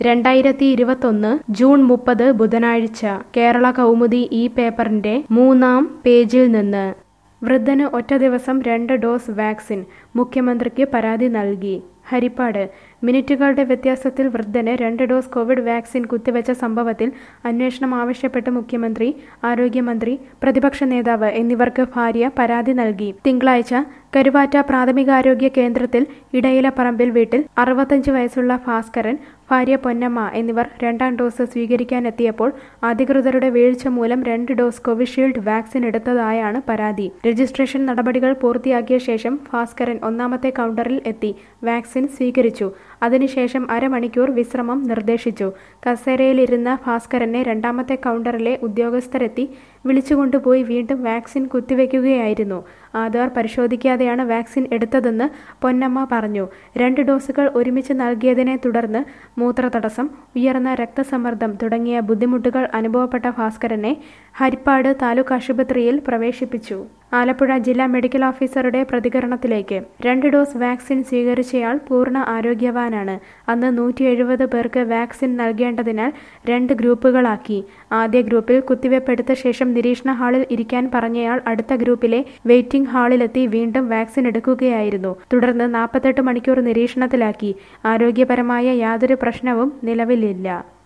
രണ്ടായിരത്തി ഇരുപത്തൊന്ന് ജൂൺ മുപ്പത് ബുധനാഴ്ച കേരള കൗമുദി ഈ പേപ്പറിന്റെ മൂന്നാം പേജിൽ നിന്ന് വൃദ്ധന് ഒറ്റ ദിവസം രണ്ട് ഡോസ് വാക്സിൻ മുഖ്യമന്ത്രിക്ക് പരാതി നൽകി ഹരിപ്പാട് മിനിറ്റുകളുടെ വ്യത്യാസത്തിൽ വൃദ്ധന് രണ്ട് ഡോസ് കോവിഡ് വാക്സിൻ കുത്തിവെച്ച സംഭവത്തിൽ അന്വേഷണം ആവശ്യപ്പെട്ട് മുഖ്യമന്ത്രി ആരോഗ്യമന്ത്രി പ്രതിപക്ഷ നേതാവ് എന്നിവർക്ക് ഭാര്യ പരാതി നൽകി തിങ്കളാഴ്ച കരുവാറ്റ പ്രാഥമികാരോഗ്യ കേന്ദ്രത്തിൽ ഇടയിലപ്പറമ്പിൽ വീട്ടിൽ അറുപത്തഞ്ച് വയസ്സുള്ള ഭാസ്കരൻ ഭാര്യ പൊന്നമ്മ എന്നിവർ രണ്ടാം ഡോസ് സ്വീകരിക്കാനെത്തിയപ്പോൾ അധികൃതരുടെ വീഴ്ച മൂലം രണ്ട് ഡോസ് കോവിഷീൽഡ് വാക്സിൻ എടുത്തതായാണ് പരാതി രജിസ്ട്രേഷൻ നടപടികൾ പൂർത്തിയാക്കിയ ശേഷം ഭാസ്കരൻ ഒന്നാമത്തെ കൗണ്ടറിൽ എത്തി വാക്സിൻ സ്വീകരിച്ചു അതിനുശേഷം അരമണിക്കൂർ വിശ്രമം നിർദ്ദേശിച്ചു കസേരയിലിരുന്ന ഭാസ്കരനെ രണ്ടാമത്തെ കൗണ്ടറിലെ ഉദ്യോഗസ്ഥരെത്തി വിളിച്ചുകൊണ്ടുപോയി വീണ്ടും വാക്സിൻ കുത്തിവെക്കുകയായിരുന്നു ആധാർ പരിശോധിക്കാതെയാണ് വാക്സിൻ എടുത്തതെന്ന് പൊന്നമ്മ പറഞ്ഞു രണ്ട് ഡോസുകൾ ഒരുമിച്ച് നൽകിയതിനെ തുടർന്ന് മൂത്രതടസ്സം ഉയർന്ന രക്തസമ്മർദ്ദം തുടങ്ങിയ ബുദ്ധിമുട്ടുകൾ അനുഭവപ്പെട്ട ഭാസ്കരനെ ഹരിപ്പാട് താലൂക്ക് ആശുപത്രിയിൽ പ്രവേശിപ്പിച്ചു ആലപ്പുഴ ജില്ലാ മെഡിക്കൽ ഓഫീസറുടെ പ്രതികരണത്തിലേക്ക് രണ്ട് ഡോസ് വാക്സിൻ സ്വീകരിച്ചയാൾ പൂർണ്ണ ആരോഗ്യവാനാണ് അന്ന് നൂറ്റി എഴുപത് പേർക്ക് വാക്സിൻ നൽകേണ്ടതിനാൽ രണ്ട് ഗ്രൂപ്പുകളാക്കി ആദ്യ ഗ്രൂപ്പിൽ കുത്തിവെപ്പെടുത്ത ശേഷം നിരീക്ഷണ ഹാളിൽ ഇരിക്കാൻ പറഞ്ഞയാൾ അടുത്ത ഗ്രൂപ്പിലെ വെയിറ്റിംഗ് ഹാളിലെത്തി വീണ്ടും വാക്സിൻ എടുക്കുകയായിരുന്നു തുടർന്ന് നാൽപ്പത്തെട്ട് മണിക്കൂർ നിരീക്ഷണത്തിലാക്കി ആരോഗ്യപരമായ യാതൊരു പ്രശ്നവും നിലവിലില്ല